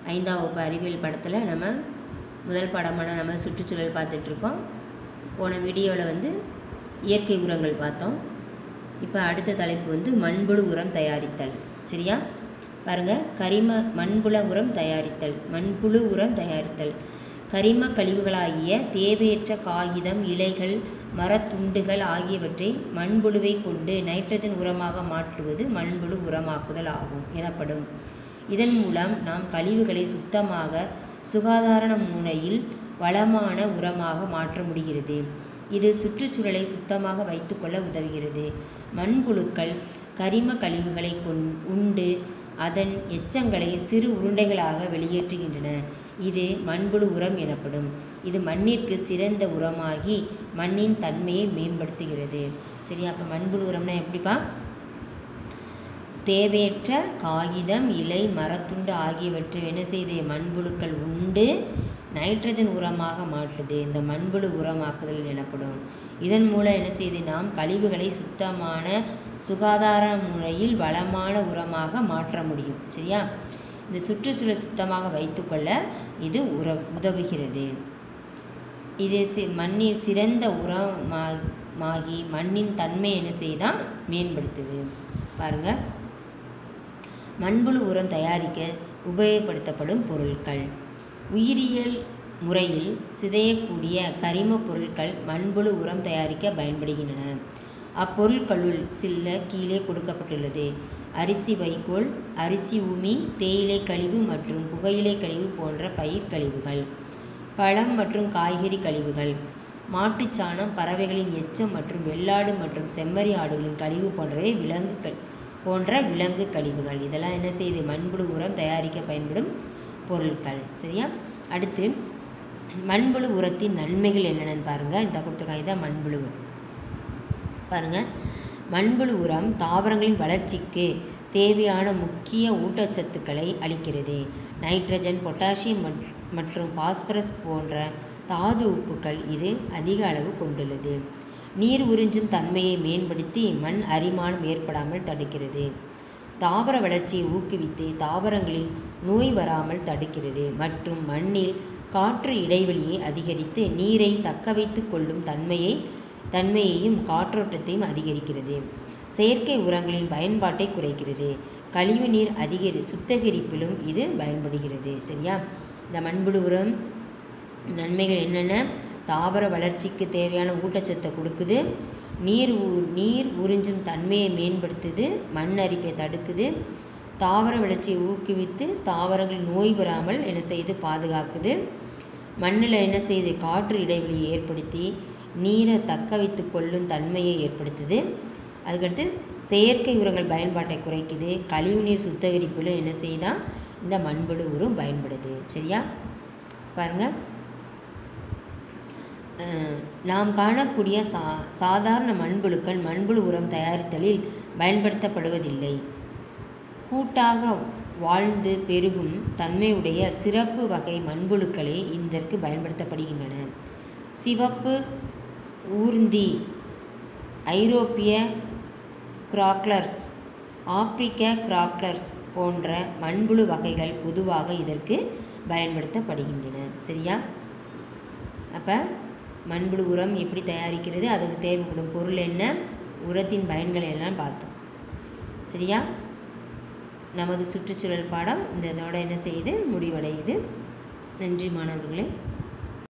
ஐந்தாம் வகுப்பு அறிவியல் படத்தில் நம்ம முதல் பாடமான நம்ம சுற்றுச்சூழல் பார்த்துட்ருக்கோம் போன வீடியோவில் வந்து இயற்கை உரங்கள் பார்த்தோம் இப்போ அடுத்த தலைப்பு வந்து மண்புழு உரம் தயாரித்தல் சரியா பாருங்கள் கரிம மண்புல உரம் தயாரித்தல் மண்புழு உரம் தயாரித்தல் கரிம கழிவுகளாகிய தேவையற்ற காகிதம் இலைகள் மரத்துண்டுகள் ஆகியவற்றை மண்புழுவை கொண்டு நைட்ரஜன் உரமாக மாற்றுவது மண்புழு உரமாக்குதல் ஆகும் எனப்படும் இதன் மூலம் நாம் கழிவுகளை சுத்தமாக சுகாதார முறையில் வளமான உரமாக மாற்ற முடிகிறது இது சுற்றுச்சூழலை சுத்தமாக வைத்துக்கொள்ள உதவுகிறது மண்புழுக்கள் கரிம கழிவுகளை கொண் உண்டு அதன் எச்சங்களை சிறு உருண்டைகளாக வெளியேற்றுகின்றன இது மண்புழு உரம் எனப்படும் இது மண்ணிற்கு சிறந்த உரமாகி மண்ணின் தன்மையை மேம்படுத்துகிறது சரியா அப்போ மண்புழு உரம்னா எப்படிப்பா தேவையற்ற காகிதம் இலை மரத்துண்டு ஆகியவற்றை என்ன செய்து மண்புழுக்கள் உண்டு நைட்ரஜன் உரமாக மாற்றுது இந்த மண்புழு உரமாக்குதல் எனப்படும் இதன் மூலம் என்ன செய்து நாம் கழிவுகளை சுத்தமான சுகாதார முறையில் வளமான உரமாக மாற்ற முடியும் சரியா இந்த சுற்றுச்சூழல் சுத்தமாக வைத்துக்கொள்ள இது உற உதவுகிறது இது சி மண்ணில் சிறந்த உரமாகி மண்ணின் தன்மை என்ன செய்தால் மேம்படுத்துது பாருங்கள் மண்புழு உரம் தயாரிக்க உபயோகப்படுத்தப்படும் பொருட்கள் உயிரியல் முறையில் சிதையக்கூடிய கரிம பொருட்கள் மண்புழு உரம் தயாரிக்க பயன்படுகின்றன அப்பொருட்களுள் சில கீழே கொடுக்கப்பட்டுள்ளது அரிசி வைக்கோல் அரிசி உமி தேயிலை கழிவு மற்றும் புகையிலை கழிவு போன்ற பயிர் கழிவுகள் பழம் மற்றும் காய்கறி கழிவுகள் மாட்டுச்சாணம் பறவைகளின் எச்சம் மற்றும் வெள்ளாடு மற்றும் செம்மறி ஆடுகளின் கழிவு போன்றவை விலங்கு போன்ற விலங்கு கழிவுகள் இதெல்லாம் என்ன செய்யுது மண்புழு உரம் தயாரிக்க பயன்படும் பொருட்கள் சரியா அடுத்து மண்புழு உரத்தின் நன்மைகள் என்னென்னு பாருங்கள் இந்த கொடுத்துருக்காங்க இதான் மண்புழு பாருங்கள் மண்புழு உரம் தாவரங்களின் வளர்ச்சிக்கு தேவையான முக்கிய ஊட்டச்சத்துக்களை அளிக்கிறது நைட்ரஜன் பொட்டாசியம் மற்றும் பாஸ்பரஸ் போன்ற தாது உப்புக்கள் இது அதிக அளவு கொண்டுள்ளது நீர் உறிஞ்சும் தன்மையை மேம்படுத்தி மண் அரிமானம் ஏற்படாமல் தடுக்கிறது தாவர வளர்ச்சியை ஊக்குவித்து தாவரங்களில் நோய் வராமல் தடுக்கிறது மற்றும் மண்ணில் காற்று இடைவெளியை அதிகரித்து நீரை தக்க வைத்து கொள்ளும் தன்மையை தன்மையையும் காற்றோட்டத்தையும் அதிகரிக்கிறது செயற்கை உரங்களின் பயன்பாட்டை குறைக்கிறது கழிவு நீர் அதிகரி சுத்தகரிப்பிலும் இது பயன்படுகிறது சரியா இந்த மண்புழு உரம் நன்மைகள் என்னென்ன தாவர வளர்ச்சிக்கு தேவையான ஊட்டச்சத்தை கொடுக்குது நீர் நீர் உறிஞ்சும் தன்மையை மேம்படுத்துது மண் அரிப்பை தடுக்குது தாவர வளர்ச்சியை ஊக்குவித்து தாவரங்கள் நோய் வராமல் என்ன செய்து பாதுகாக்குது மண்ணில் என்ன செய்யுது காற்று இடைவெளியை ஏற்படுத்தி நீரை தக்க வைத்து கொள்ளும் தன்மையை ஏற்படுத்துது அதுக்கடுத்து செயற்கை உரங்கள் பயன்பாட்டை குறைக்குது கழிவுநீர் சுத்திகரிப்பிலும் என்ன செய்தால் இந்த மண்புழு உரம் பயன்படுது சரியா பாருங்கள் நாம் காணக்கூடிய சா சாதாரண மண்புழுக்கள் மண்புழு உரம் தயாரித்தலில் பயன்படுத்தப்படுவதில்லை கூட்டாக வாழ்ந்து பெருகும் தன்மையுடைய சிறப்பு வகை மண்புழுக்களே இதற்கு பயன்படுத்தப்படுகின்றன சிவப்பு ஊர்ந்தி ஐரோப்பிய கிராக்லர்ஸ் ஆப்பிரிக்க கிராக்லர்ஸ் போன்ற மண்புழு வகைகள் பொதுவாக இதற்கு பயன்படுத்தப்படுகின்றன சரியா அப்போ மண்புழு உரம் எப்படி தயாரிக்கிறது அதுக்கு தேவைப்படும் பொருள் என்ன உரத்தின் பயன்களை எல்லாம் பார்த்தோம் சரியா நமது சுற்றுச்சூழல் பாடம் இந்த இதோட என்ன செய்யுது முடிவடையுது நன்றி மாணவர்களே